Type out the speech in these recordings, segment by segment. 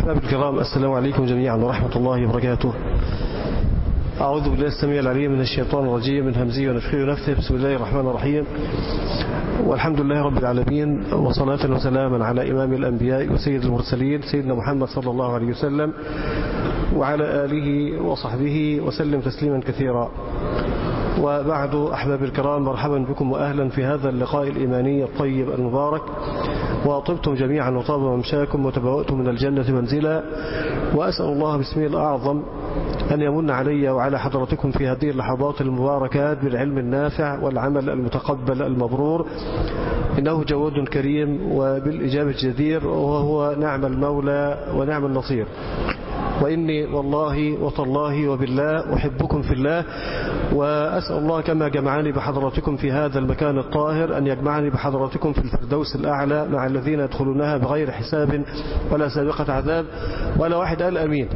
أحباب الكرام السلام عليكم جميعا ورحمة الله وبركاته أعوذ بالله السميع العليم من الشيطان الرجيم من همزه ونفخه ونفثه بسم الله الرحمن الرحيم والحمد لله رب العالمين وصلاة وسلاما على إمام الأنبياء وسيد المرسلين سيدنا محمد صلى الله عليه وسلم وعلى آله وصحبه وسلم تسليما كثيرا وبعد أحباب الكرام مرحبا بكم وأهلا في هذا اللقاء الإيماني الطيب المبارك وطبتم جميعا وطاب ممشاكم وتبوأتم من الجنة منزلا وأسأل الله باسمه الأعظم أن يمن علي وعلى حضرتكم في هذه اللحظات المباركات بالعلم النافع والعمل المتقبل المبرور إنه جواد كريم وبالإجابة جدير وهو نعم المولى ونعم النصير وإني والله وتالله وبالله أحبكم في الله وأسأل الله كما جمعني بحضراتكم في هذا المكان الطاهر أن يجمعني بحضراتكم في الفردوس الأعلى مع الذين يدخلونها بغير حساب ولا سابقة عذاب ولا واحد قال أمين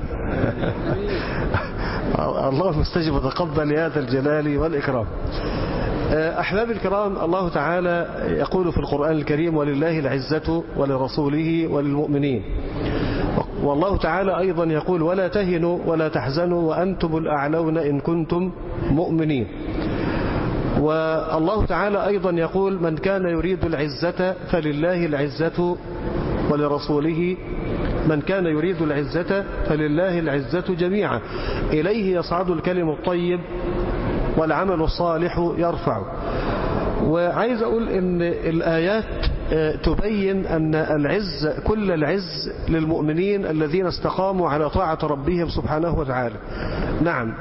الله مستجب وتقبل يا ذا الجلال والإكرام أحباب الكرام الله تعالى يقول في القرآن الكريم ولله العزة ولرسوله وللمؤمنين والله تعالى أيضا يقول ولا تهنوا ولا تحزنوا وأنتم الأعلون إن كنتم مؤمنين والله تعالى أيضا يقول من كان يريد العزة فلله العزة ولرسوله من كان يريد العزة فلله العزة جميعا إليه يصعد الكلم الطيب والعمل الصالح يرفع وعايز أقول إن الآيات تبين أن العز كل العز للمؤمنين الذين استقاموا على طاعة ربهم سبحانه وتعالى نعم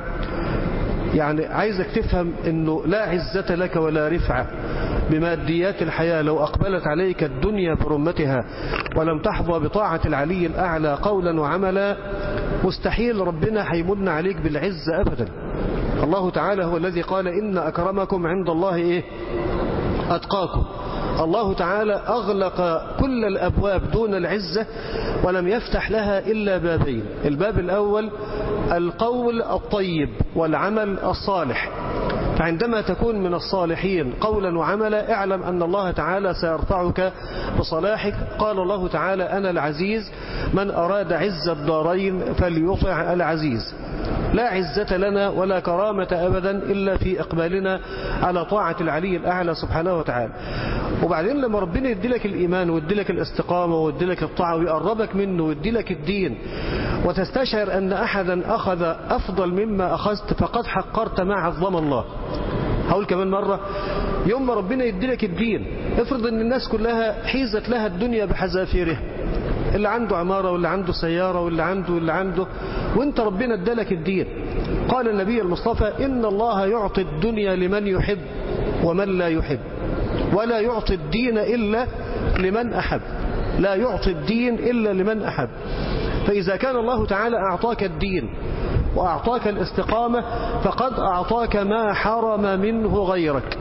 يعني عايزك تفهم أنه لا عزة لك ولا رفعة بماديات الحياة لو أقبلت عليك الدنيا برمتها ولم تحظى بطاعة العلي الأعلى قولا وعملا مستحيل ربنا هيمن عليك بالعز أبدا الله تعالى هو الذي قال إن أكرمكم عند الله إيه أتقاكم الله تعالى أغلق كل الأبواب دون العزة ولم يفتح لها إلا بابين الباب الأول القول الطيب والعمل الصالح فعندما تكون من الصالحين قولا وعملا اعلم أن الله تعالى سيرفعك بصلاحك قال الله تعالى أنا العزيز من أراد عز الدارين فليطع العزيز لا عزة لنا ولا كرامة أبدا إلا في إقبالنا على طاعة العلي الأعلى سبحانه وتعالى وبعدين لما ربنا يديلك الإيمان ويديلك الاستقامة ويديلك الطاعة ويقربك منه ويديلك الدين وتستشعر أن أحدا أخذ أفضل مما أخذت فقد حقرت ما عظم الله هقول كمان مرة يوم ما ربنا يديلك الدين افرض ان الناس كلها حيزت لها الدنيا بحذافيرها اللي عنده عمارة واللي عنده سيارة واللي عنده واللي عنده وانت ربنا ادالك الدين قال النبي المصطفى إن الله يعطي الدنيا لمن يحب ومن لا يحب ولا يعطي الدين إلا لمن أحب لا يعطي الدين إلا لمن أحب فإذا كان الله تعالى أعطاك الدين وأعطاك الاستقامة فقد أعطاك ما حرم منه غيرك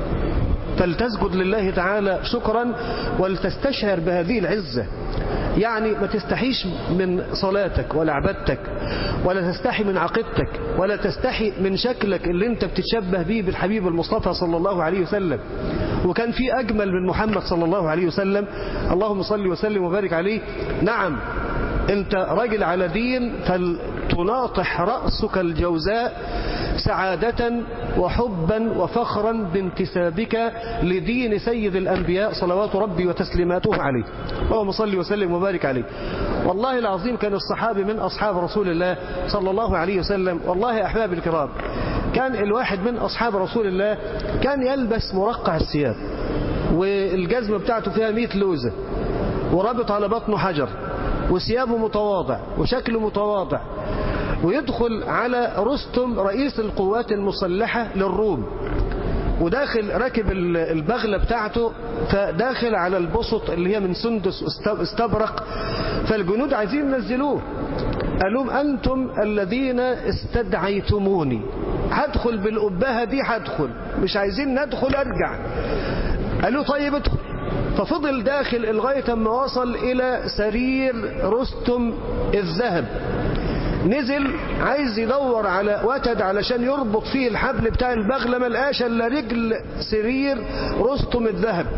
فلتسجد لله تعالى شكرا ولتستشعر بهذه العزة يعني ما تستحيش من صلاتك ولا عبادتك ولا تستحي من عقيدتك ولا تستحي من شكلك اللي انت بتتشبه به بالحبيب المصطفى صلى الله عليه وسلم وكان في أجمل من محمد صلى الله عليه وسلم اللهم صل وسلم وبارك عليه نعم انت راجل على دين فلتناطح رأسك الجوزاء سعادة وحبا وفخرا بانتسابك لدين سيد الأنبياء صلوات ربي وتسليماته عليه اللهم صل وسلم وبارك عليه والله العظيم كان الصحابي من أصحاب رسول الله صلى الله عليه وسلم والله أحباب الكرام كان الواحد من أصحاب رسول الله كان يلبس مرقع الثياب والجزمة بتاعته فيها 100 لوزة ورابط على بطنه حجر وثيابه متواضع وشكله متواضع ويدخل على رستم رئيس القوات المسلحة للروم وداخل راكب البغلة بتاعته فداخل على البسط اللي هي من سندس استبرق فالجنود عايزين ينزلوه قال لهم أنتم الذين استدعيتموني هدخل بالأبهة دي هدخل مش عايزين ندخل أرجع قالوا طيب ادخل ففضل داخل لغاية ما وصل إلى سرير رستم الذهب نزل عايز يدور على وتد علشان يربط فيه الحبل بتاع البغلة ما لقاش الا رجل سرير رستم الذهب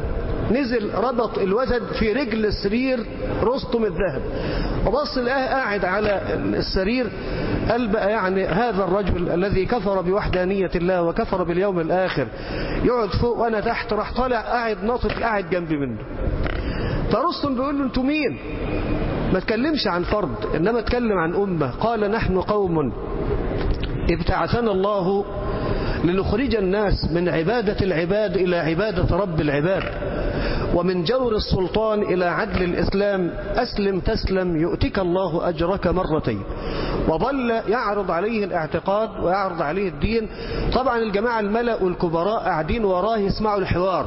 نزل ربط الوتد في رجل السرير رستم الذهب وبص لقاه قاعد على السرير قال بقى يعني هذا الرجل الذي كفر بوحدانية الله وكفر باليوم الآخر يقعد فوق وأنا تحت راح طالع قاعد ناطط قاعد جنبي منه فرستم بيقول له انتوا مين ما تكلمش عن فرد إنما تكلم عن أمة قال نحن قوم ابتعثنا الله لنخرج الناس من عبادة العباد إلى عبادة رب العباد ومن جور السلطان إلى عدل الإسلام أسلم تسلم يؤتك الله أجرك مرتين وظل يعرض عليه الاعتقاد ويعرض عليه الدين طبعا الجماعة الملأ والكبراء قاعدين وراه يسمعوا الحوار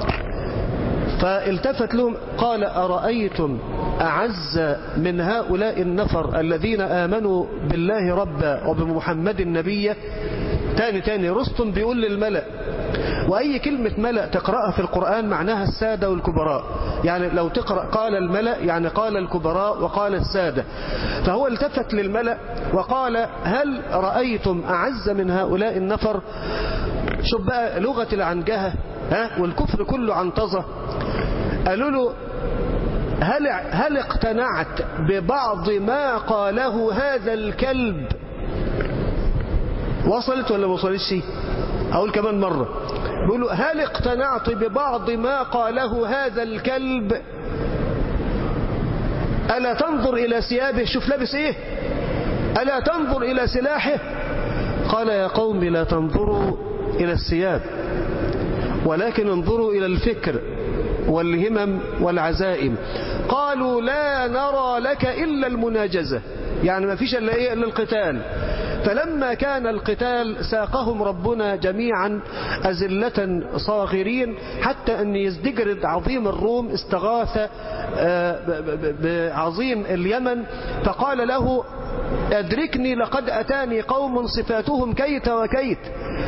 فالتفت لهم قال أرأيتم أعز من هؤلاء النفر الذين آمنوا بالله ربا وبمحمد نبيا تاني تاني رستم بيقول للملأ وأي كلمة ملأ تقرأها في القرآن معناها السادة والكبراء يعني لو تقرأ قال الملأ يعني قال الكبراء وقال السادة فهو التفت للملأ وقال هل رأيتم أعز من هؤلاء النفر شوف بقى لغة العنجهة ها والكفر كله عنطزة قالوا له هل, هل اقتنعت ببعض ما قاله هذا الكلب وصلت ولا ما وصلتش أقول كمان مرة بيقولوا هل اقتنعت ببعض ما قاله هذا الكلب ألا تنظر إلى ثيابه شوف لابس إيه ألا تنظر إلى سلاحه قال يا قوم لا تنظروا إلى الثياب ولكن انظروا إلى الفكر والهمم والعزائم قالوا لا نرى لك إلا المناجزة يعني ما فيش إلا إيه إلا القتال فلما كان القتال ساقهم ربنا جميعا أزلة صاغرين حتى أن يزدجرد عظيم الروم استغاث بعظيم اليمن فقال له أدركني لقد أتاني قوم صفاتهم كيت وكيت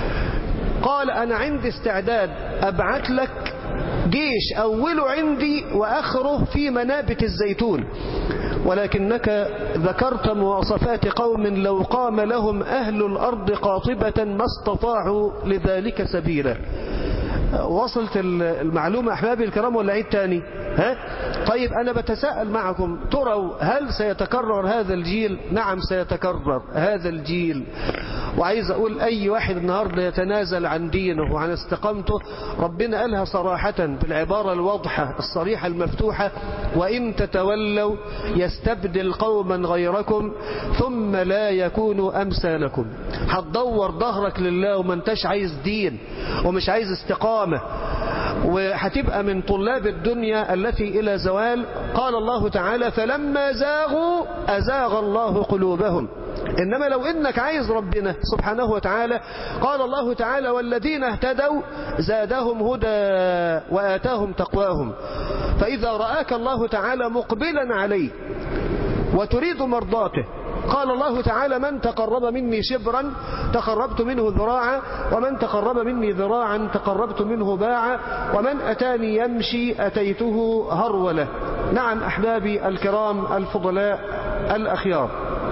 قال أنا عندي استعداد أبعت لك جيش أوله عندي وآخره في منابت الزيتون ولكنك ذكرت مواصفات قوم لو قام لهم أهل الأرض قاطبة ما استطاعوا لذلك سبيلا وصلت المعلومة أحبابي الكرام ولا عيد تاني ها؟ طيب أنا بتساءل معكم تروا هل سيتكرر هذا الجيل نعم سيتكرر هذا الجيل وعايز أقول أي واحد النهاردة يتنازل عن دينه وعن استقامته ربنا قالها صراحة بالعبارة الواضحة الصريحة المفتوحة وإن تتولوا يستبدل قوما غيركم ثم لا يكونوا أمثالكم هتدور ظهرك لله وما انتش عايز دين ومش عايز استقامة وهتبقى من طلاب الدنيا التي إلى زوال قال الله تعالى فلما زاغوا أزاغ الله قلوبهم إنما لو إنك عايز ربنا سبحانه وتعالى قال الله تعالى والذين اهتدوا زادهم هدى وآتاهم تقواهم فإذا رآك الله تعالى مقبلا عليه وتريد مرضاته قال الله تعالى من تقرب مني شبرا تقربت منه ذراعا ومن تقرب مني ذراعا تقربت منه باعا ومن أتاني يمشي أتيته هرولة نعم أحبابي الكرام الفضلاء الأخيار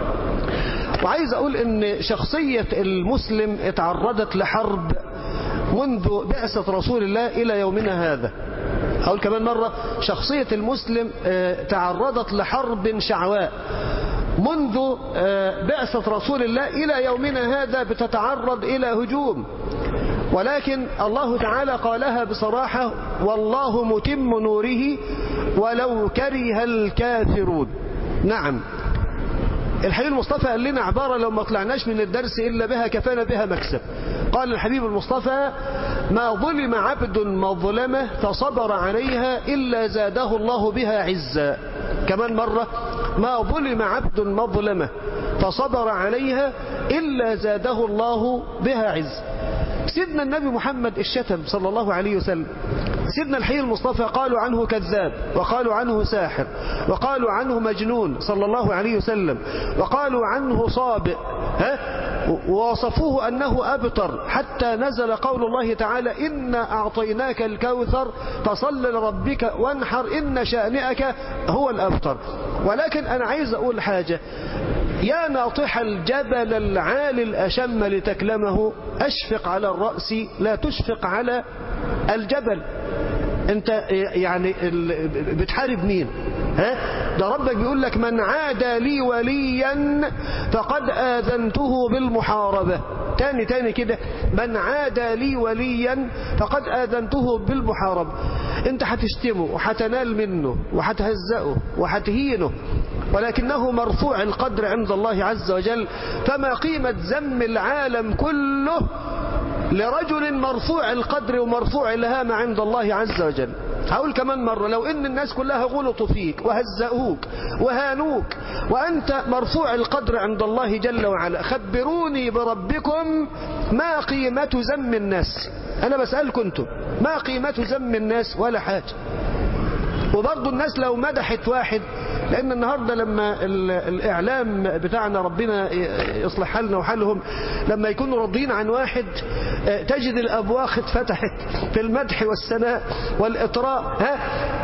وعايز أقول أن شخصية المسلم اتعرضت لحرب منذ بعثة رسول الله إلى يومنا هذا أقول كمان مرة شخصية المسلم تعرضت لحرب شعواء منذ بعثة رسول الله إلى يومنا هذا بتتعرض إلى هجوم ولكن الله تعالى قالها بصراحة والله متم نوره ولو كره الكافرون نعم الحبيب المصطفى قال لنا عبارة لو ما طلعناش من الدرس إلا بها كفانا بها مكسب قال الحبيب المصطفى ما ظلم عبد مظلمة فصبر عليها إلا زاده الله بها عزا كمان مرة ما ظلم عبد مظلمة فصبر عليها إلا زاده الله بها عز سيدنا النبي محمد الشتم صلى الله عليه وسلم سيدنا الحي المصطفى قالوا عنه كذاب وقالوا عنه ساحر وقالوا عنه مجنون صلى الله عليه وسلم وقالوا عنه صابئ ها ووصفوه أنه أبتر حتى نزل قول الله تعالى إنا أعطيناك الكوثر فصل لربك وانحر إن شانئك هو الأبتر ولكن أنا عايز أقول حاجة يا ناطح الجبل العالي الأشم لتكلمه أشفق على الرأس لا تشفق على الجبل انت يعني بتحارب مين ها ده ربك بيقول لك من عادى لي وليا فقد آذنته بالمحاربة تاني تاني كده من عادى لي وليا فقد آذنته بالمحاربة انت هتشتمه وهتنال منه وهتهزئه وهتهينه ولكنه مرفوع القدر عند الله عز وجل فما قيمة ذم العالم كله لرجل مرفوع القدر ومرفوع الهام عند الله عز وجل هقول كمان مرة لو ان الناس كلها غلطوا فيك وهزأوك وهانوك وانت مرفوع القدر عند الله جل وعلا خبروني بربكم ما قيمة ذم الناس انا بسألكم انتم ما قيمة ذم الناس ولا حاجة وبرضه الناس لو مدحت واحد لأن النهاردة لما الإعلام بتاعنا ربنا يصلح حالنا وحالهم لما يكونوا راضيين عن واحد تجد الأبواق اتفتحت في المدح والثناء والإطراء ها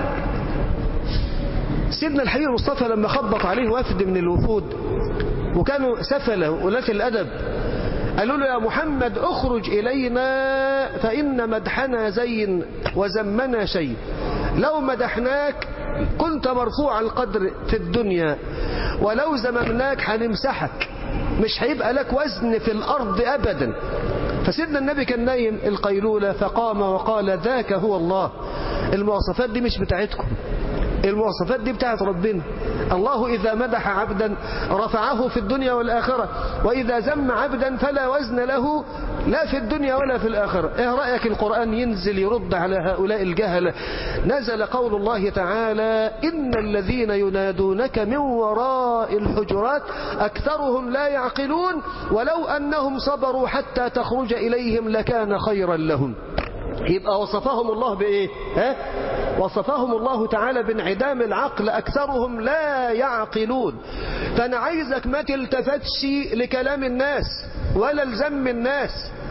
سيدنا الحبيب المصطفى لما خبط عليه وفد من الوفود وكانوا سفلة ولاة الأدب قالوا له يا محمد اخرج إلينا فإن مدحنا زين وزمنا شيء لو مدحناك كنت مرفوع القدر في الدنيا ولو زممناك هنمسحك مش هيبقى لك وزن في الأرض أبدا فسيدنا النبي كان نايم القيلولة فقام وقال ذاك هو الله المواصفات دي مش بتاعتكم المواصفات دي بتاعت ربنا الله إذا مدح عبدا رفعه في الدنيا والآخرة وإذا زم عبدا فلا وزن له لا في الدنيا ولا في الآخرة إيه رأيك القرآن ينزل يرد على هؤلاء الجهلة نزل قول الله تعالى إن الذين ينادونك من وراء الحجرات أكثرهم لا يعقلون ولو أنهم صبروا حتى تخرج إليهم لكان خيرا لهم يبقى وصفهم الله بإيه ها؟ وصفهم الله تعالى بانعدام العقل أكثرهم لا يعقلون فأنا عايزك ما تلتفتش لكلام الناس ولا لزم الناس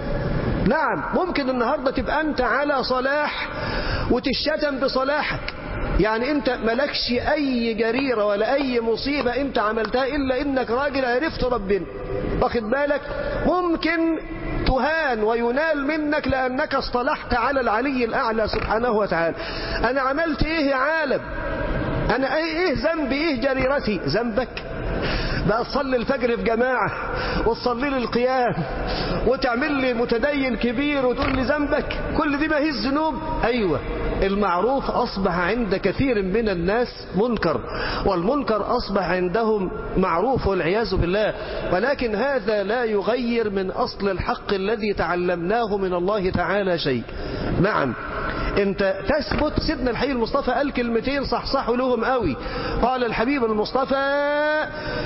نعم ممكن النهاردة تبقى أنت على صلاح وتشتم بصلاحك يعني انت ملكش اي جريرة ولا اي مصيبة انت عملتها الا انك راجل عرفت ربنا واخد بالك ممكن تهان وينال منك لأنك اصطلحت على العلي الأعلى سبحانه وتعالى أنا عملت إيه يا عالم أنا إيه ذنبي إيه جريرتي ذنبك بقى تصلي الفجر في جماعة وتصلي لي القيام وتعمل لي متدين كبير وتقول لي ذنبك كل دي ما هي الذنوب أيوة المعروف أصبح عند كثير من الناس منكر والمنكر أصبح عندهم معروف والعياذ بالله ولكن هذا لا يغير من أصل الحق الذي تعلمناه من الله تعالى شيء نعم انت تثبت سيدنا الحبيب المصطفى قال كلمتين صحصحوا لهم قوي قال الحبيب المصطفى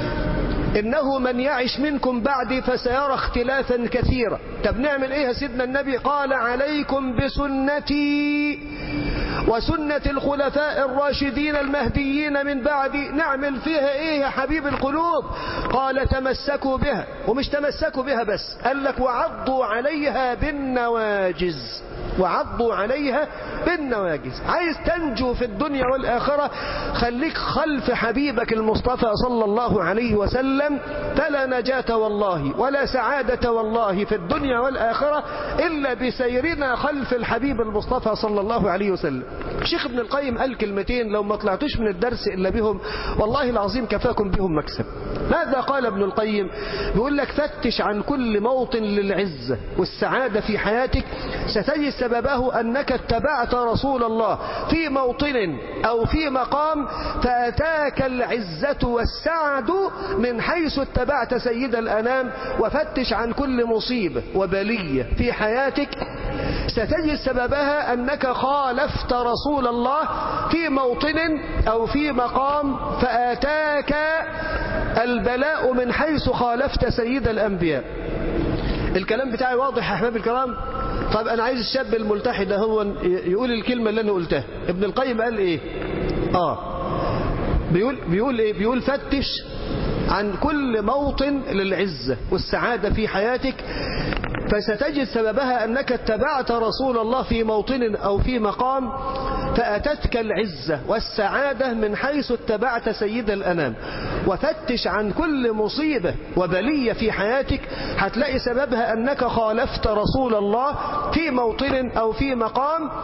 إنه من يعش منكم بعدي فسيرى اختلافا كثيرا طب نعمل إيه يا سيدنا النبي قال عليكم بسنتي وسنة الخلفاء الراشدين المهديين من بعدي نعمل فيها ايه يا حبيب القلوب قال تمسكوا بها ومش تمسكوا بها بس قال لك وعضوا عليها بالنواجز وعضوا عليها بالنواجز عايز تنجو في الدنيا والآخرة خليك خلف حبيبك المصطفى صلى الله عليه وسلم فلا نجاة والله ولا سعادة والله في الدنيا والآخرة إلا بسيرنا خلف الحبيب المصطفى صلى الله عليه وسلم شيخ ابن القيم قال كلمتين لو ما طلعتوش من الدرس إلا بهم والله العظيم كفاكم بهم مكسب ماذا قال ابن القيم بيقول لك فتش عن كل موطن للعزة والسعادة في حياتك ستجد سببه أنك اتبعت رسول الله في موطن أو في مقام فأتاك العزة والسعد من حيث اتبعت سيد الأنام وفتش عن كل مصيبة وبلية في حياتك ستجد سببها أنك خالفت رسول الله في موطن أو في مقام فآتاك البلاء من حيث خالفت سيد الأنبياء الكلام بتاعي واضح يا أحباب الكرام طيب أنا عايز الشاب الملتحي ده هو يقول الكلمة اللي أنا قلتها ابن القيم قال إيه آه بيقول, بيقول إيه بيقول فتش عن كل موطن للعزة والسعادة في حياتك فستجد سببها أنك اتبعت رسول الله في موطن أو في مقام فأتتك العزة والسعادة من حيث اتبعت سيد الأنام وفتش عن كل مصيبة وبلية في حياتك هتلاقي سببها أنك خالفت رسول الله في موطن أو في مقام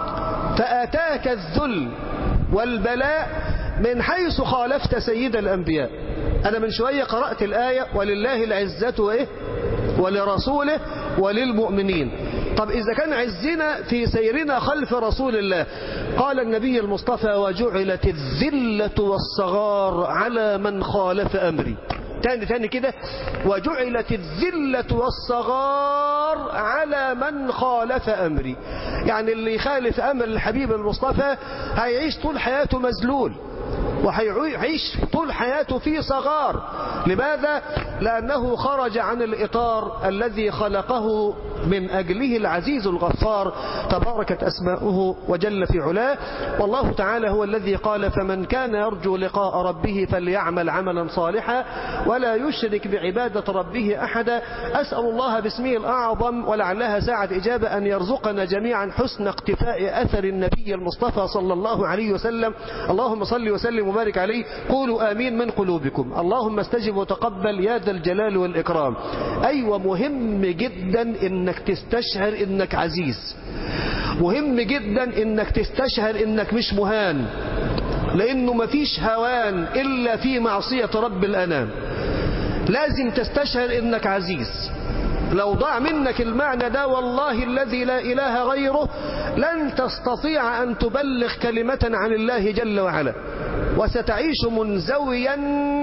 فأتاك الذل والبلاء من حيث خالفت سيد الأنبياء أنا من شوية قرأت الآية ولله العزة وإيه ولرسوله وللمؤمنين طب إذا كان عزنا في سيرنا خلف رسول الله قال النبي المصطفى وجعلت الذلة والصغار على من خالف أمري تاني تاني كده وجعلت الذلة والصغار على من خالف أمري يعني اللي يخالف أمر الحبيب المصطفى هيعيش طول حياته مذلول وهيعيش طول حياته في صغار لماذا؟ لأنه خرج عن الإطار الذي خلقه من أجله العزيز الغفار تباركت أسماؤه وجل في علاه والله تعالى هو الذي قال فمن كان يرجو لقاء ربه فليعمل عملا صالحا ولا يشرك بعبادة ربه أحدا أسأل الله باسمه الأعظم ولعلها ساعة إجابة أن يرزقنا جميعا حسن اقتفاء أثر النبي المصطفى صلى الله عليه وسلم اللهم صل وسلم وبارك عليه قولوا آمين من قلوبكم اللهم استجب وتقبل يا ذا الجلال والإكرام أيوة مهم جدا إنك تستشعر إنك عزيز مهم جدا إنك تستشعر إنك مش مهان لأنه مفيش هوان إلا في معصية رب الأنام لازم تستشعر إنك عزيز لو ضاع منك المعنى ده والله الذي لا إله غيره لن تستطيع أن تبلغ كلمة عن الله جل وعلا وستعيش منزويا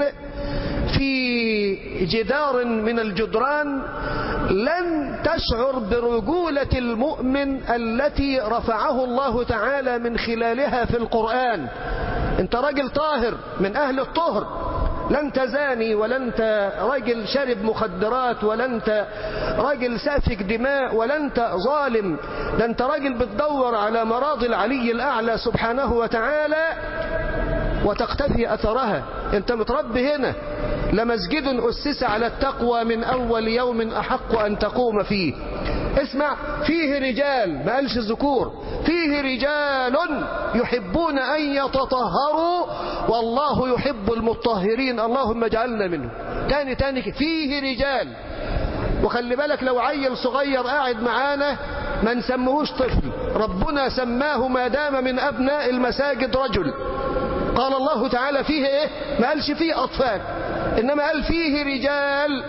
في جدار من الجدران لن تشعر برجولة المؤمن التي رفعه الله تعالى من خلالها في القرآن انت راجل طاهر من أهل الطهر لا انت زاني ولا انت راجل شارب مخدرات ولا انت راجل سافك دماء ولا انت ظالم ده انت راجل بتدور على مراضي العلي الأعلى سبحانه وتعالى وتقتفي أثرها انت متربي هنا لمسجد أسس على التقوى من أول يوم أحق أن تقوم فيه اسمع فيه رجال ما قالش الذكور فيه رجال يحبون أن يتطهروا والله يحب المطهرين اللهم اجعلنا منه تاني تاني فيه رجال وخلي بالك لو عيل صغير قاعد معانا ما نسمهوش طفل ربنا سماه ما دام من أبناء المساجد رجل قال الله تعالى فيه ايه ما قالش فيه أطفال إنما قال فيه رجال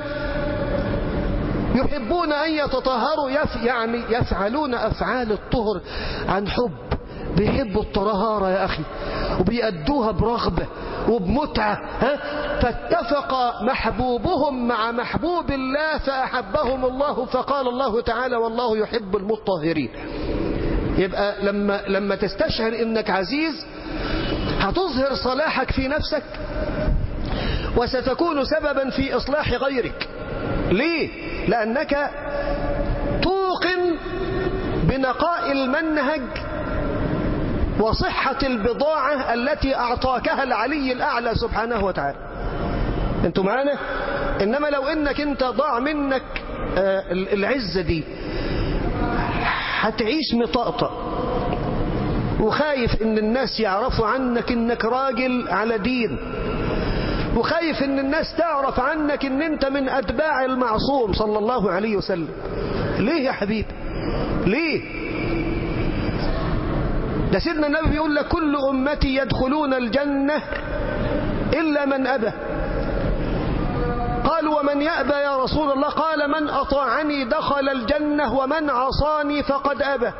يحبون أن يتطهروا يف يعني يفعلون أفعال الطهر عن حب بيحبوا الطهارة يا أخي وبيأدوها برغبة وبمتعة ها؟ فاتفق محبوبهم مع محبوب الله فأحبهم الله فقال الله تعالى والله يحب المطهرين يبقى لما, لما تستشعر انك عزيز هتظهر صلاحك في نفسك وستكون سببا في إصلاح غيرك ليه؟ لأنك توقن بنقاء المنهج وصحة البضاعة التي أعطاكها العلي الأعلى سبحانه وتعالى انتوا معانا إنما لو إنك انت ضاع منك العزة دي هتعيش مطأطأ وخايف ان الناس يعرفوا عنك انك راجل على دين وخايف ان الناس تعرف عنك ان انت من اتباع المعصوم صلى الله عليه وسلم ليه يا حبيبي ليه ده سيدنا النبي بيقول لك كل امتي يدخلون الجنة الا من ابى قالوا ومن يأبى يا رسول الله قال من أطاعني دخل الجنة ومن عصاني فقد أبى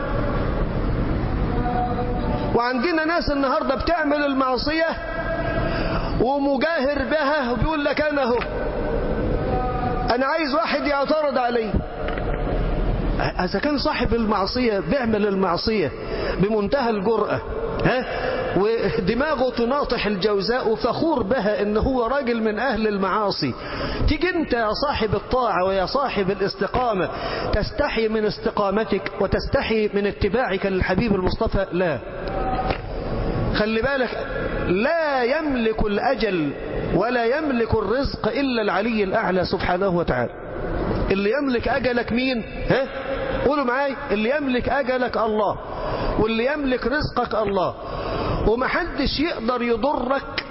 وعندنا ناس النهاردة بتعمل المعصية ومجاهر بها وبيقول لك أنا هو أنا عايز واحد يعترض علي إذا كان صاحب المعصية بيعمل المعصية بمنتهى الجرأة ها ودماغه تناطح الجوزاء وفخور بها ان هو راجل من اهل المعاصي تيجي انت يا صاحب الطاعة ويا صاحب الاستقامة تستحي من استقامتك وتستحي من اتباعك للحبيب المصطفى لا خلي بالك لا يملك الأجل ولا يملك الرزق إلا العلي الأعلى سبحانه وتعالى اللي يملك أجلك مين ها قولوا معاي اللي يملك أجلك الله واللي يملك رزقك الله ومحدش يقدر يضرك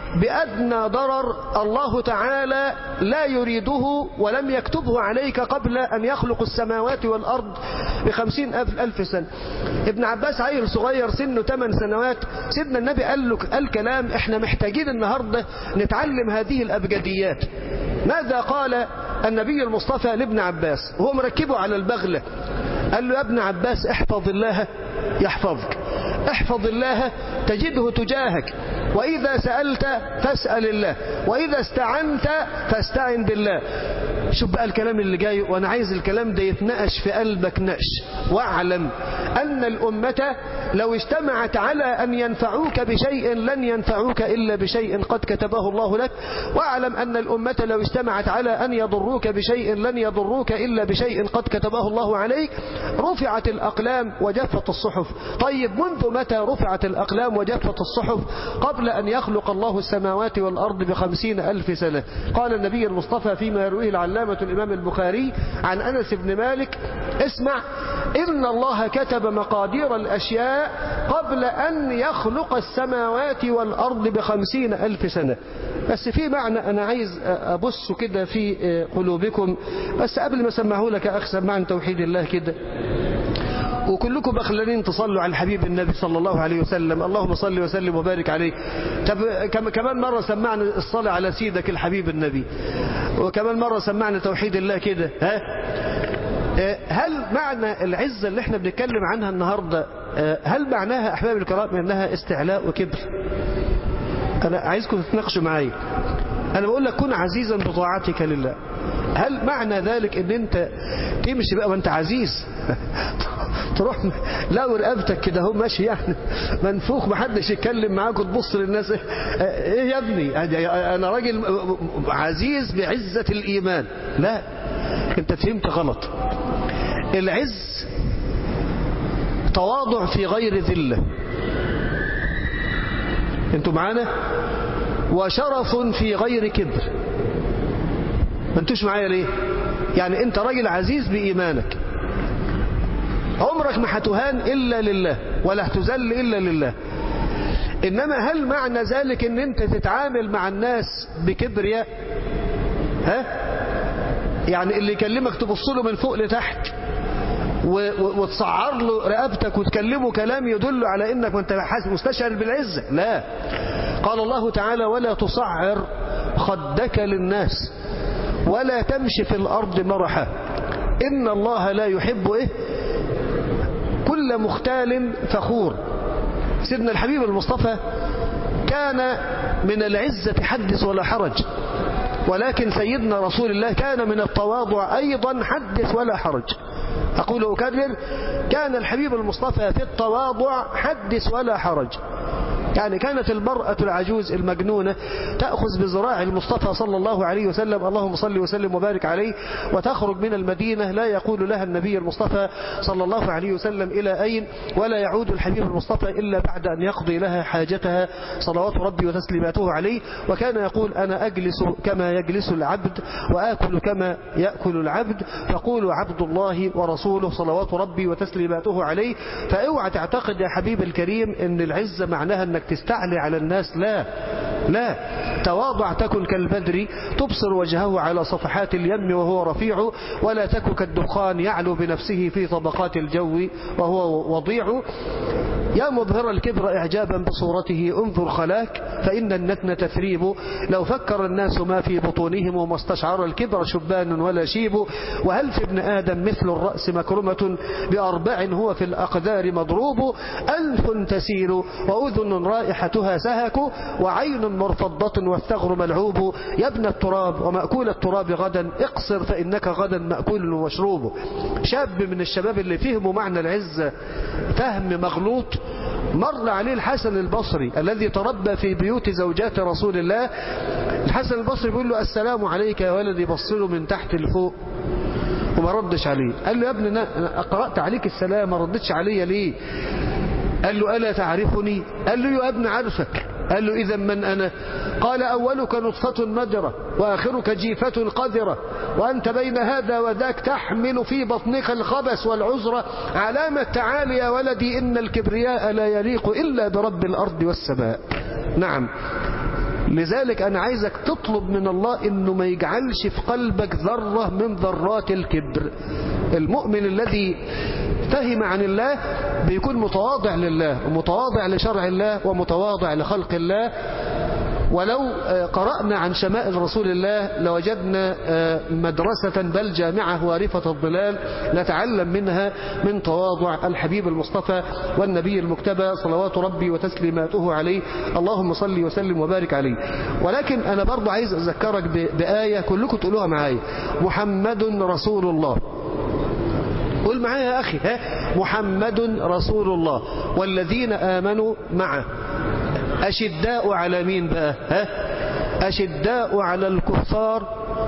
بأدنى ضرر الله تعالى لا يريده ولم يكتبه عليك قبل أن يخلق السماوات والأرض بخمسين ألف, ألف سنة ابن عباس عيل صغير سنه 8 سنوات سيدنا النبي قال له قال كلام احنا محتاجين النهاردة نتعلم هذه الأبجديات ماذا قال النبي المصطفى لابن عباس وهو مركبه على البغلة قال له يا ابن عباس احفظ الله يحفظك احفظ الله تجده تجاهك وإذا سألت فاسأل الله وإذا استعنت فاستعن بالله شوف بقى الكلام اللي جاي وانا عايز الكلام ده يتنقش في قلبك نقش واعلم ان الامة لو اجتمعت على ان ينفعوك بشيء لن ينفعوك الا بشيء قد كتبه الله لك واعلم ان الامة لو اجتمعت على ان يضروك بشيء لن يضروك الا بشيء قد كتبه الله عليك رفعت الاقلام وجفت الصحف طيب منذ متى رفعت الاقلام وجفت الصحف قبل ان يخلق الله السماوات والارض بخمسين الف سنة قال النبي المصطفى فيما يرويه العلامة علامة الإمام البخاري عن أنس بن مالك اسمع إن الله كتب مقادير الأشياء قبل أن يخلق السماوات والأرض بخمسين ألف سنة بس في معنى أنا عايز أبص كده في قلوبكم بس قبل ما سمعه لك أخسر معنى توحيد الله كده وكلكم بخلانين تصلوا على الحبيب النبي صلى الله عليه وسلم اللهم صل وسلم وبارك عليه طب كمان مرة سمعنا الصلاة على سيدك الحبيب النبي وكمان مرة سمعنا توحيد الله كده ها هل معنى العزة اللي احنا بنتكلم عنها النهاردة هل معناها أحباب الكرام أنها استعلاء وكبر أنا عايزكم تتناقشوا معايا أنا بقول لك كن عزيزا بطاعتك لله هل معنى ذلك ان انت تمشي بقى وانت عزيز تروح لو رقبتك كده هو ماشي يعني منفوخ محدش يتكلم معاك وتبص للناس ايه يا ابني انا راجل عزيز بعزة الايمان لا انت فهمت غلط العز تواضع في غير ذلة انتوا معانا وشرف في غير كبر ما انتوش معايا ليه يعني انت راجل عزيز بإيمانك عمرك ما هتهان إلا لله ولا هتذل إلا لله إنما هل معنى ذلك ان انت تتعامل مع الناس بكبرياء ها يعني اللي يكلمك تبص له من فوق لتحت وتصعر له رقبتك وتكلمه كلام يدل على انك وانت مستشعر بالعزة لا قال الله تعالى ولا تصعر خدك للناس ولا تمشي في الأرض مرحا إن الله لا يحب إيه كل مختال فخور سيدنا الحبيب المصطفى كان من العزة حدث ولا حرج ولكن سيدنا رسول الله كان من التواضع أيضا حدث ولا حرج أقول أكرر كان الحبيب المصطفى في التواضع حدث ولا حرج يعني كانت المرأة العجوز المجنونة تأخذ بذراع المصطفى صلى الله عليه وسلم اللهم صل وسلم وبارك عليه وتخرج من المدينة لا يقول لها النبي المصطفى صلى الله عليه وسلم إلى أين ولا يعود الحبيب المصطفى إلا بعد أن يقضي لها حاجتها صلوات ربي وتسليماته عليه وكان يقول أنا أجلس كما يجلس العبد وآكل كما يأكل العبد فقولوا عبد الله ورسوله صلوات ربي وتسليماته عليه فاوعى تعتقد يا حبيب الكريم ان العزة معناها انك تستعلي على الناس لا لا تواضع تكن كالبدر تبصر وجهه على صفحات اليم وهو رفيع ولا تك كالدخان يعلو بنفسه في طبقات الجو وهو وضيع يا مظهر الكبر إعجابا بصورته انظر خلاك فإن النتن تثريب لو فكر الناس ما في بطونهم وما استشعر الكبر شبان ولا شيب وهل في ابن آدم مثل الرأس مكرمة بأربع هو في الأقدار مضروب أنف تسيل وأذن رائحتها سهك وعين مرفضة والثغر ملعوب يا ابن التراب ومأكول التراب غدا اقصر فإنك غدا مأكول ومشروب شاب من الشباب اللي فهموا معنى العزة فهم مغلوط مر عليه الحسن البصري الذي تربى في بيوت زوجات رسول الله الحسن البصري بيقول له السلام عليك يا ولدي بصله من تحت لفوق وما ردش عليه قال له يا ابني أنا قرأت عليك السلام ما ردتش عليا ليه قال له ألا تعرفني قال له يا ابن عرفك قال له إذا من أنا قال أولك نطفة مجرة وآخرك جيفة قذرة وأنت بين هذا وذاك تحمل في بطنك الخبث والعذرة علامة تعالي يا ولدي إن الكبرياء لا يليق إلا برب الأرض والسماء نعم لذلك أنا عايزك تطلب من الله أنه ما يجعلش في قلبك ذرة من ذرات الكبر المؤمن الذي فهم عن الله بيكون متواضع لله ومتواضع لشرع الله ومتواضع لخلق الله ولو قرأنا عن شمائل رسول الله لوجدنا مدرسة بل جامعة وارفة الظلال نتعلم منها من تواضع الحبيب المصطفى والنبي المكتبى صلوات ربي وتسليماته عليه اللهم صل وسلم وبارك عليه ولكن أنا برضو عايز أذكرك بآية كلكم تقولوها معايا محمد رسول الله قول معايا يا أخي ها محمد رسول الله والذين آمنوا معه أشداء على مين بقى ها أشداء على الكفار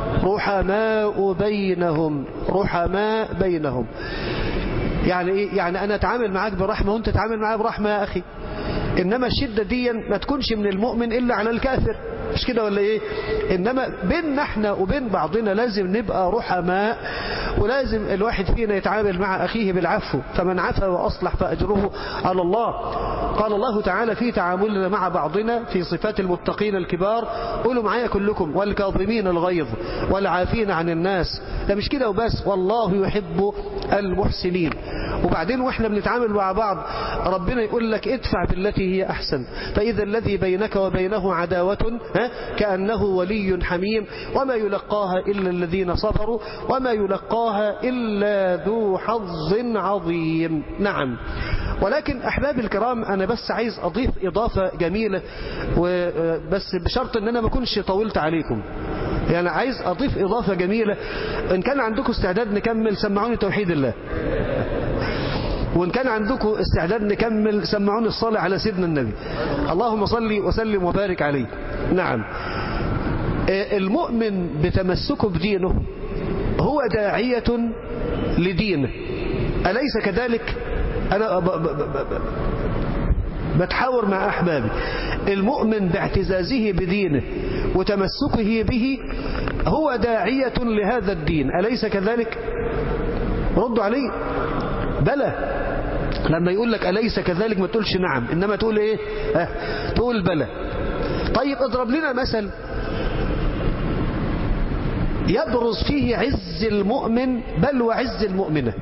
رحماء بينهم رحماء بينهم يعني إيه يعني أنا أتعامل معاك برحمة وأنت تتعامل معايا برحمة يا أخي إنما الشدة دي ما تكونش من المؤمن إلا على الكافر مش كده ولا ايه انما بيننا احنا وبين بعضنا لازم نبقى رحماء ولازم الواحد فينا يتعامل مع اخيه بالعفو فمن عفا واصلح فاجره على الله قال الله تعالى في تعاملنا مع بعضنا في صفات المتقين الكبار قولوا معايا كلكم والكاظمين الغيظ والعافين عن الناس ده مش كده وبس والله يحب المحسنين وبعدين واحنا بنتعامل مع بعض ربنا يقول لك ادفع بالتي هي احسن فاذا الذي بينك وبينه عداوه كأنه ولي حميم وما يلقاها إلا الذين صبروا وما يلقاها إلا ذو حظ عظيم نعم ولكن أحبابي الكرام أنا بس عايز أضيف إضافة جميلة بس بشرط أن أنا ما كنش طولت عليكم يعني عايز أضيف إضافة جميلة إن كان عندكم استعداد نكمل سمعوني توحيد الله وإن كان عندكم استعداد نكمل سمعوني الصلاة على سيدنا النبي اللهم صل وسلم وبارك عليه نعم المؤمن بتمسكه بدينه هو داعية لدينه أليس كذلك أنا ب ب ب بتحاور مع أحبابي المؤمن باعتزازه بدينه وتمسكه به هو داعية لهذا الدين أليس كذلك ردوا عليه بلى لما يقول لك أليس كذلك ما تقولش نعم إنما تقول إيه اه تقول بلى طيب اضرب لنا مثل يبرز فيه عز المؤمن بل وعز المؤمنة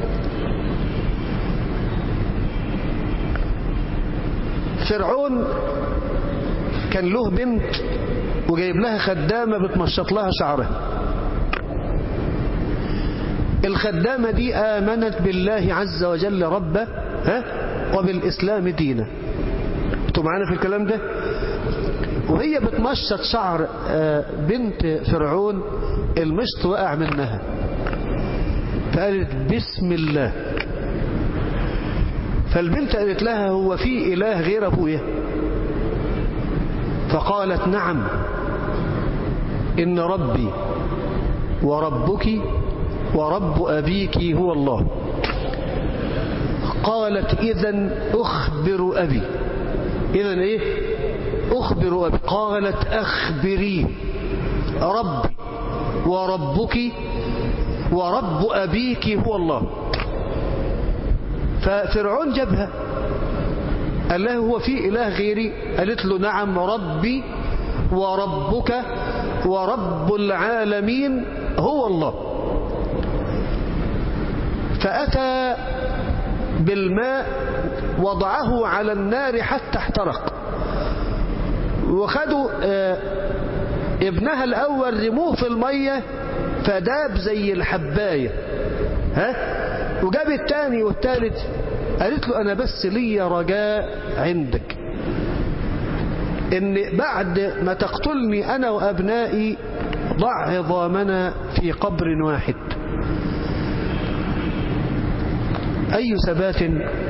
فرعون كان له بنت وجايب لها خدامة بتمشط لها شعرها الخدامة دي آمنت بالله عز وجل ربا ها وبالإسلام دينا انتوا معانا في الكلام ده وهي بتمشط شعر بنت فرعون المشط وقع منها فقالت بسم الله فالبنت قالت لها هو في إله غير أبويا فقالت نعم إن ربي وربك ورب أبيك هو الله قالت إذا أخبر أبي إذا إيه أخبر أبي قالت أخبري ربي وربك ورب أبيك هو الله ففرعون جابها قال له هو في إله غيري قالت له نعم ربي وربك ورب العالمين هو الله فأتى بالماء وضعه على النار حتى احترق وخدوا ابنها الأول رموه في المية فداب زي الحباية ها وجاب الثاني والثالث قالت له أنا بس لي رجاء عندك إن بعد ما تقتلني أنا وأبنائي ضع عظامنا في قبر واحد أي ثبات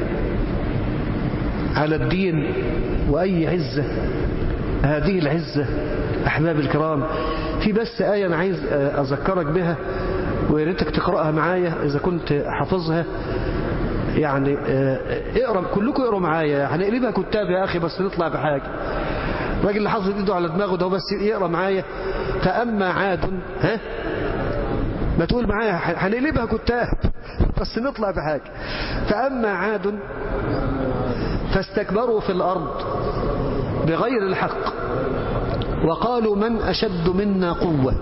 على الدين وأي عزة هذه العزة أحباب الكرام في بس آية أنا عايز أذكرك بها وياريتك تقرأها معايا إذا كنت حافظها يعني اقرأ كلكم اقرأوا معايا هنقلبها كتاب يا أخي بس نطلع بحاجة الراجل اللي حافظ ايده على دماغه ده بس يقرأ معايا فأما عاد ها ما تقول معايا هنقلبها كتاب بس نطلع بحاجة فأما عاد فاستكبروا في الأرض بغير الحق وقالوا من أشد منا قوة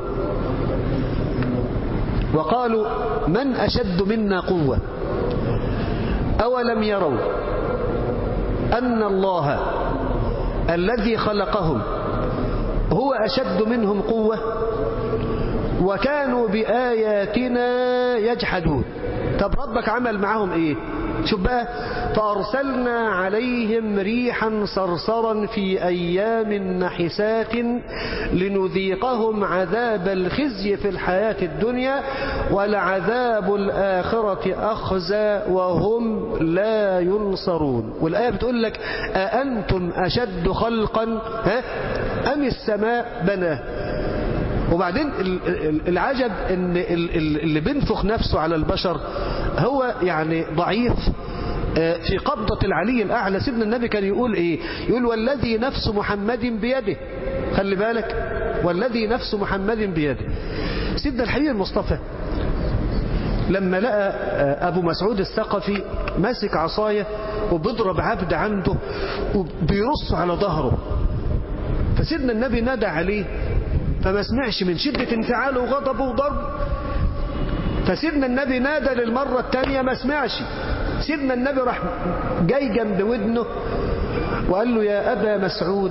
وقالوا من أشد منا قوة أولم يروا أن الله الذي خلقهم هو أشد منهم قوة وكانوا بآياتنا يجحدون طب ربك عمل معهم ايه شوف بقى فأرسلنا عليهم ريحا صرصرا في أيام نحسات لنذيقهم عذاب الخزي في الحياة الدنيا ولعذاب الآخرة أخزى وهم لا ينصرون والآية بتقول لك أأنتم أشد خلقا ها أم السماء بناه وبعدين العجب ان اللي بينفخ نفسه على البشر هو يعني ضعيف في قبضة العلي الأعلى سيدنا النبي كان يقول إيه يقول والذي نفس محمد بيده خلي بالك والذي نفس محمد بيده سيدنا الحبيب المصطفى لما لقى أبو مسعود الثقفي ماسك عصاية وبيضرب عبد عنده وبيرص على ظهره فسيدنا النبي نادى عليه فما سمعش من شدة انفعاله وغضبه وضرب فسيدنا النبي نادى للمرة الثانية ما سمعش سيدنا النبي راح جاي جنب ودنه وقال له يا أبا مسعود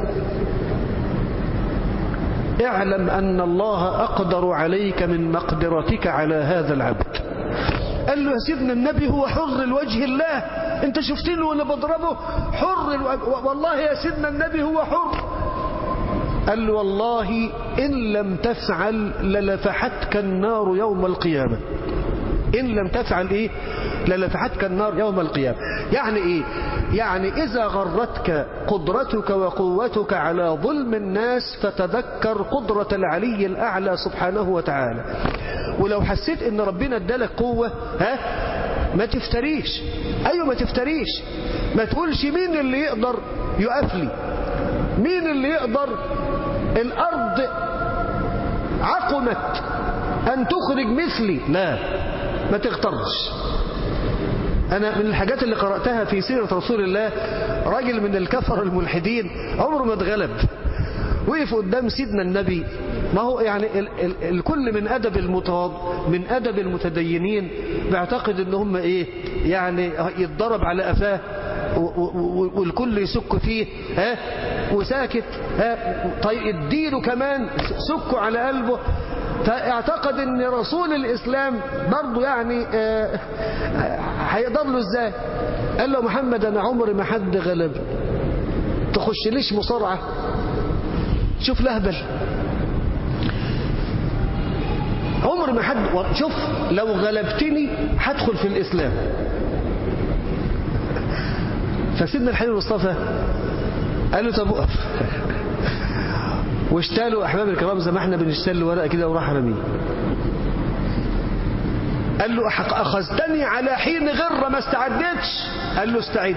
اعلم أن الله أقدر عليك من مقدرتك على هذا العبد قال له يا سيدنا النبي هو حر الوجه الله انت شفتني وانا بضربه حر الو... والله يا سيدنا النبي هو حر قال له والله إن لم تفعل للفحتك النار يوم القيامة إن لم تفعل إيه للفحتك النار يوم القيامة يعني إيه يعني إذا غرتك قدرتك وقوتك على ظلم الناس فتذكر قدرة العلي الأعلى سبحانه وتعالى ولو حسيت إن ربنا ادالك قوة ها ما تفتريش أيوة ما تفتريش ما تقولش مين اللي يقدر يقف لي مين اللي يقدر الأرض عقمت أن تخرج مثلي لا ما تغترش أنا من الحاجات اللي قرأتها في سيرة رسول الله راجل من الكفر الملحدين عمره ما اتغلب وقف قدام سيدنا النبي ما هو يعني ال ال الكل من أدب المتواض من أدب المتدينين بيعتقد ان هم ايه يعني يتضرب على قفاه والكل يسك فيه ها وساكت ها طيب اديله كمان سكوا على قلبه فاعتقد ان رسول الاسلام برضه يعني هيقدر له ازاي قال له محمد انا عمري ما حد غلب تخش ليش مصارعه شوف لهبل عمر ما حد شوف لو غلبتني هدخل في الإسلام فسيدنا الحبيب المصطفى قال له طب وقف واشتالوا أحباب الكرام زي ما احنا بنشتال ورقة كده وراح رميه قال له أخذتني على حين غرة ما استعدتش قال له استعد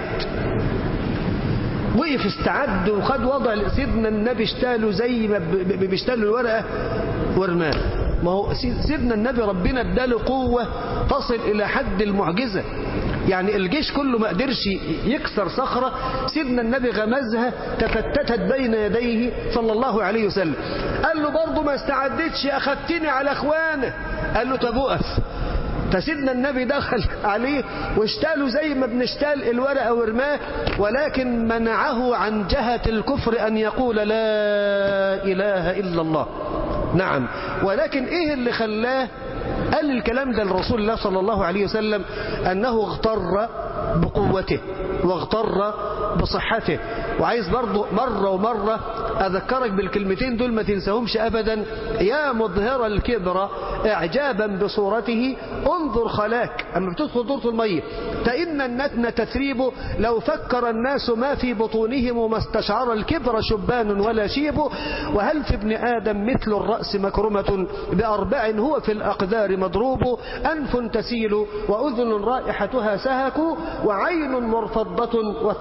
وقف استعد وخد وضع سيدنا النبي اشتاله زي ما بيشتاله الورقة ورماه ما هو سيدنا النبي ربنا اداله قوة تصل إلى حد المعجزة يعني الجيش كله ما قدرش يكسر صخرة سيدنا النبي غمزها تفتتت بين يديه صلى الله عليه وسلم قال له برضه ما استعدتش أخدتني على أخوانه قال له طب وقف فسيدنا النبي دخل عليه واشتاله زي ما بنشتال الورقة ورماه ولكن منعه عن جهة الكفر أن يقول لا إله إلا الله نعم ولكن إيه اللي خلاه قال الكلام ده لرسول الله صلى الله عليه وسلم أنه اغتر بقوته واغتر بصحته وعايز برضه مرة ومرة أذكرك بالكلمتين دول ما تنساهمش أبدا يا مظهر الكبر إعجابا بصورته انظر خلاك أما بتدخل دورة المية فإن النتن تثريب لو فكر الناس ما في بطونهم وما استشعر الكبر شبان ولا شيب وهل في ابن آدم مثل الرأس مكرمة بأربع هو في الأقدار مضروب أنف تسيل وأذن رائحتها سهك وعين مرفضة والثغر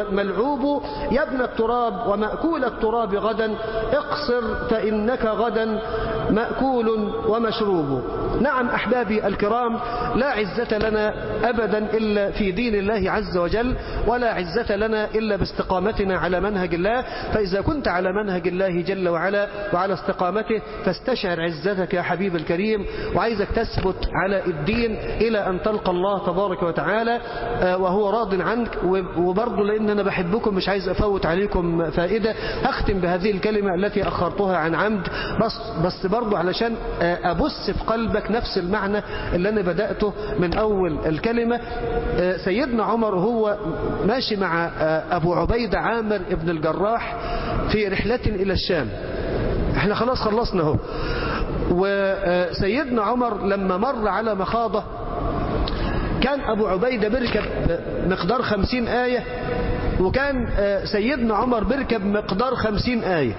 ملعوب يا ابن التراب ومأكول التراب غدا اقصر فإنك غدا مأكول ومشروب نعم أحبابي الكرام لا عزة لنا أبدا إلا في دين الله عز وجل ولا عزة لنا إلا باستقامتنا على منهج الله فإذا كنت على منهج الله جل وعلا وعلى استقامته فاستشعر عزتك يا حبيب الكريم وعايزك تثبت على الدين إلى أن تلقى الله تبارك وتعالى وهو راض عنك وبرضه لأن أنا بحبكم مش عايز أفوت عليكم فائدة أختم بهذه الكلمة التي أخرتها عن عمد بس, بس برضه علشان أبث في قلبك نفس المعنى اللي أنا بدأته من أول الكلمة سيدنا عمر هو ماشي مع أبو عبيدة عامر ابن الجراح في رحلة إلى الشام احنا خلاص خلصنا اهو وسيدنا عمر لما مر على مخاضة كان أبو عبيدة بركب مقدار خمسين آية وكان سيدنا عمر بركب مقدار خمسين آية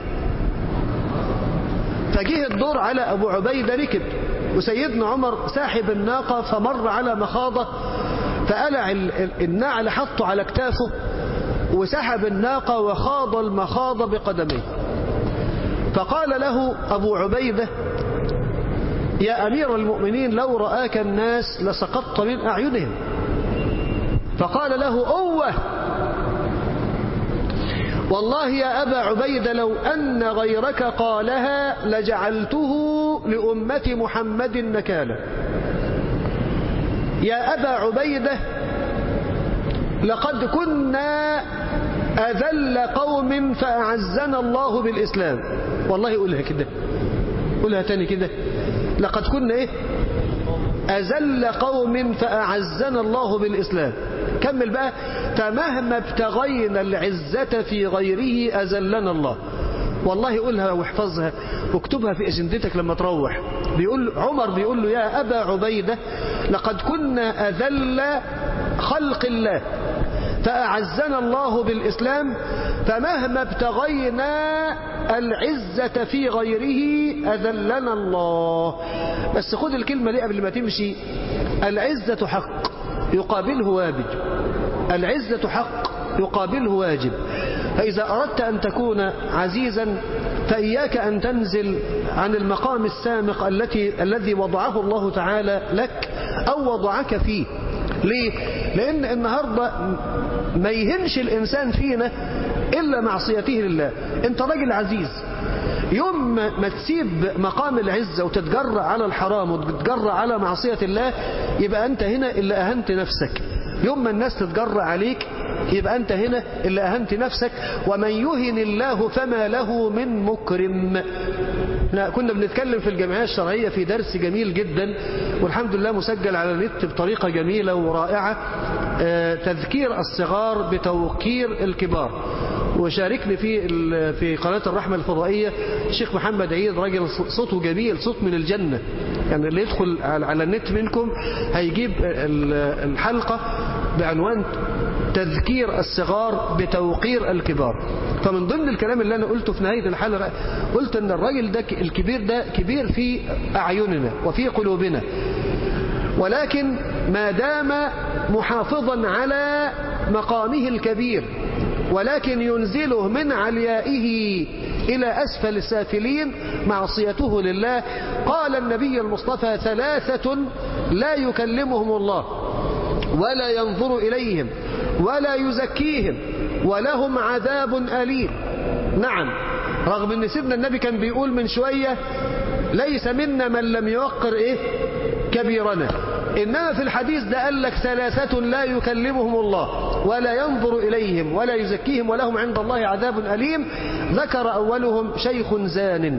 فجه الدور على أبو عبيدة ركب وسيدنا عمر ساحب الناقة فمر على مخاضة فقلع النعل حطه على كتافه وسحب الناقة وخاض المخاض بقدميه فقال له أبو عبيدة يا أمير المؤمنين لو رآك الناس لسقطت من أعينهم فقال له أوه والله يا أبا عبيدة لو أن غيرك قالها لجعلته لأمة محمد نكالا يا أبا عبيدة لقد كنا أذل قوم فأعزنا الله بالإسلام والله قولها كده قولها تاني كده لقد كنا إيه أذل قوم فأعزنا الله بالإسلام كمل بقى فمهما ابتغينا العزة في غيره أذلنا الله والله قولها واحفظها واكتبها في أجندتك لما تروح بيقول عمر بيقول له يا أبا عبيدة لقد كنا أذل خلق الله فأعزنا الله بالإسلام فمهما ابتغينا العزة في غيره أذلنا الله بس خد الكلمة دي قبل ما تمشي العزة حق يقابله واجب العزة حق يقابله واجب فإذا أردت أن تكون عزيزا فإياك أن تنزل عن المقام السامق التي الذي وضعه الله تعالى لك أو وضعك فيه ليه؟ لأن النهاردة ما يهمش الإنسان فينا إلا معصيته لله أنت راجل عزيز يوم ما تسيب مقام العزة وتتجرأ على الحرام وتتجرأ على معصية الله يبقى أنت هنا اللي أهنت نفسك يوم ما الناس تتجرأ عليك يبقى أنت هنا اللي أهنت نفسك ومن يهن الله فما له من مكرم لا كنا بنتكلم في الجمعية الشرعية في درس جميل جدا والحمد لله مسجل على النت بطريقة جميلة ورائعة تذكير الصغار بتوقير الكبار وشاركني في في قناة الرحمة الفضائية الشيخ محمد عيد راجل صوته جميل صوت من الجنة يعني اللي يدخل على النت منكم هيجيب الحلقة بعنوان تذكير الصغار بتوقير الكبار فمن ضمن الكلام اللي أنا قلته في نهاية الحلقة قلت أن الراجل ده الكبير ده كبير في أعيننا وفي قلوبنا ولكن ما دام محافظا على مقامه الكبير ولكن ينزله من عليائه إلى أسفل السافلين معصيته لله قال النبي المصطفى ثلاثة لا يكلمهم الله ولا ينظر إليهم ولا يزكيهم ولهم عذاب أليم نعم رغم ان سيدنا النبي كان بيقول من شوية ليس منا من لم يوقر ايه كبيرنا إنما في الحديث ده قال لك ثلاثة لا يكلمهم الله ولا ينظر إليهم ولا يزكيهم ولهم عند الله عذاب أليم ذكر أولهم شيخ زان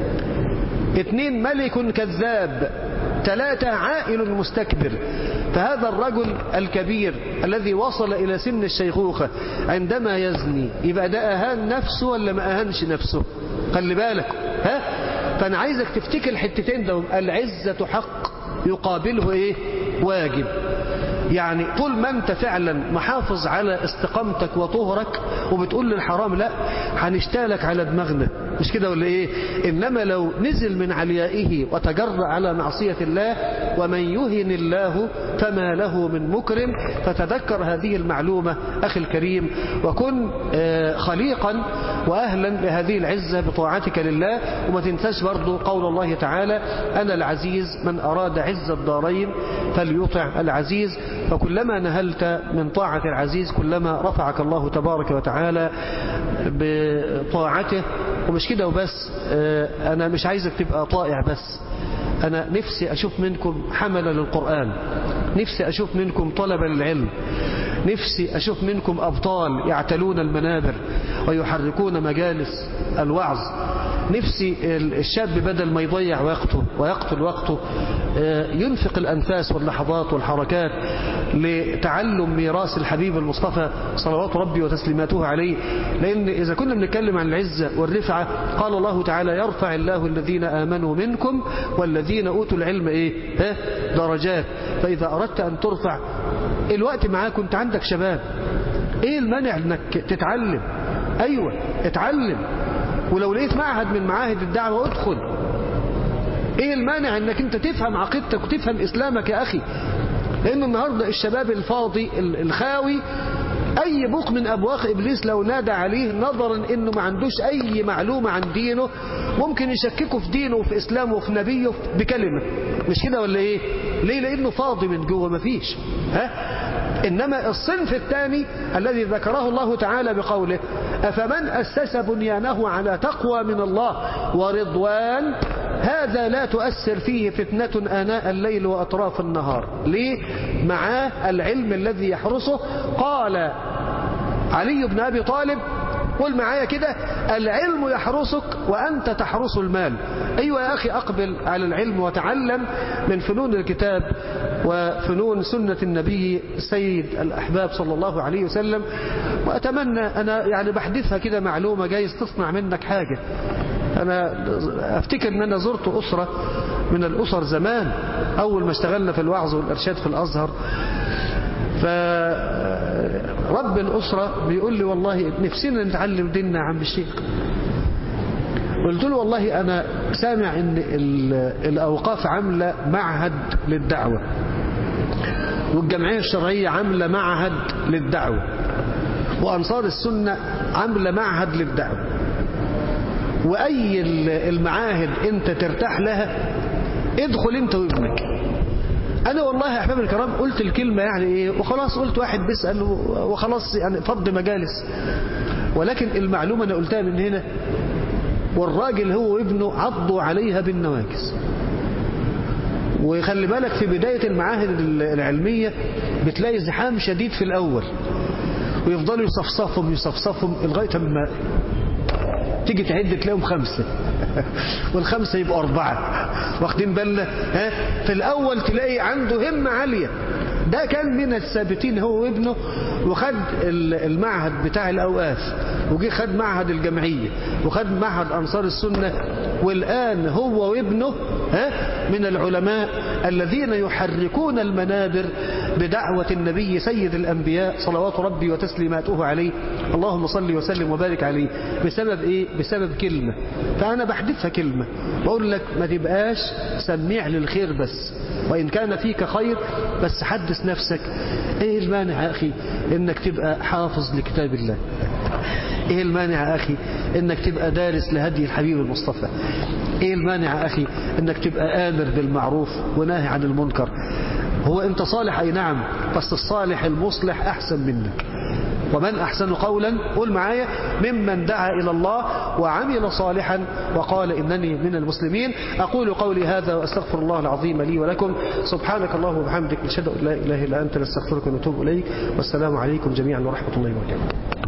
اثنين ملك كذاب ثلاثة عائل مستكبر فهذا الرجل الكبير الذي وصل إلى سن الشيخوخة عندما يزني يبقى ده أهان نفسه ولا ما أهانش نفسه خلي بالك ها فأنا عايزك تفتكر الحتتين ده العزة حق يقابله إيه واجب يعني طول ما انت فعلا محافظ على استقامتك وطهرك وبتقول للحرام لا هنشتالك على دماغنا مش كده ولا ايه انما لو نزل من عليائه وتجرأ على معصية الله ومن يهن الله فما له من مكرم فتذكر هذه المعلومة أخي الكريم وكن خليقا وأهلا لهذه العزة بطاعتك لله وما تنساش برضو قول الله تعالى أنا العزيز من أراد عز الدارين فليطع العزيز فكلما نهلت من طاعة العزيز كلما رفعك الله تبارك وتعالى بطاعته ومش كده وبس أنا مش عايزك تبقى طائع بس أنا نفسي أشوف منكم حمل للقرآن نفسي أشوف منكم طلب للعلم نفسي أشوف منكم أبطال يعتلون المنابر ويحركون مجالس الوعظ نفسي الشاب بدل ما يضيع وقته ويقتل وقته ينفق الأنفاس واللحظات والحركات لتعلم ميراث الحبيب المصطفى صلوات ربي وتسليماته عليه لأن إذا كنا بنتكلم عن العزة والرفعة قال الله تعالى يرفع الله الذين آمنوا منكم والذين أوتوا العلم إيه ها درجات فإذا أردت أن ترفع الوقت معاك كنت عندك شباب إيه المانع أنك تتعلم أيوة اتعلم ولو لقيت معهد من معاهد الدعوة ادخل ايه المانع انك انت تفهم عقيدتك وتفهم اسلامك يا اخي لان النهاردة الشباب الفاضي الخاوي اي بوق من ابواق ابليس لو نادى عليه نظرا انه ما عندوش اي معلومة عن دينه ممكن يشككه في دينه وفي اسلامه وفي نبيه بكلمة مش كده ولا ايه ليه لانه فاضي من جوه مفيش ها إنما الصنف الثاني الذي ذكره الله تعالى بقوله أفمن أسس بنيانه على تقوى من الله ورضوان هذا لا تؤثر فيه فتنة آناء الليل وأطراف النهار ليه؟ معاه العلم الذي يحرسه قال علي بن أبي طالب قل معايا كده العلم يحرسك وأنت تحرس المال أيوة يا أخي أقبل على العلم وتعلم من فنون الكتاب وفنون سنة النبي سيد الأحباب صلى الله عليه وسلم وأتمنى أنا يعني بحدثها كده معلومة جايز تصنع منك حاجة أنا أفتكر أن أنا زرت أسرة من الأسر زمان أول ما اشتغلنا في الوعظ والإرشاد في الأزهر فرب الأسرة بيقول لي والله نفسنا نتعلم ديننا يا عم الشيخ قلت له والله أنا سامع أن الأوقاف عاملة معهد للدعوة والجمعية الشرعية عاملة معهد للدعوة وأنصار السنة عاملة معهد للدعوة وأي المعاهد أنت ترتاح لها ادخل أنت وابنك أنا والله يا أحباب الكرام قلت الكلمة يعني إيه وخلاص قلت واحد بيسأل وخلاص يعني فض مجالس ولكن المعلومة أنا قلتها من هنا والراجل هو وابنه عضوا عليها بالنواجس وخلي بالك في بداية المعاهد العلمية بتلاقي زحام شديد في الأول ويفضلوا يصفصفهم يصفصفهم لغاية ما تيجي تعد تلاقيهم خمسة والخمسة يبقوا أربعة واخدين بالنا ها في الأول تلاقي عنده همة عالية ده كان من الثابتين هو وابنه وخد المعهد بتاع الأوقاف وجي خد معهد الجمعية وخد معهد أنصار السنة والآن هو وابنه ها من العلماء الذين يحركون المنابر بدعوة النبي سيد الأنبياء صلوات ربي وتسليماته عليه اللهم صل وسلم وبارك عليه بسبب إيه؟ بسبب كلمة فأنا بحدثها كلمة بقول لك ما تبقاش سميع للخير بس وإن كان فيك خير بس حدث نفسك إيه المانع يا أخي إنك تبقى حافظ لكتاب الله ايه المانع يا اخي انك تبقى دارس لهدي الحبيب المصطفى ايه المانع يا اخي انك تبقى امر بالمعروف وناهي عن المنكر هو انت صالح اي نعم بس الصالح المصلح احسن منك ومن أحسن قولا قول معايا ممن دعا إلى الله وعمل صالحا وقال إنني من المسلمين أقول قولي هذا وأستغفر الله العظيم لي ولكم سبحانك الله وبحمدك نشهد أن لا إله إلا أنت نستغفرك ونتوب إليك والسلام عليكم جميعا ورحمة الله وبركاته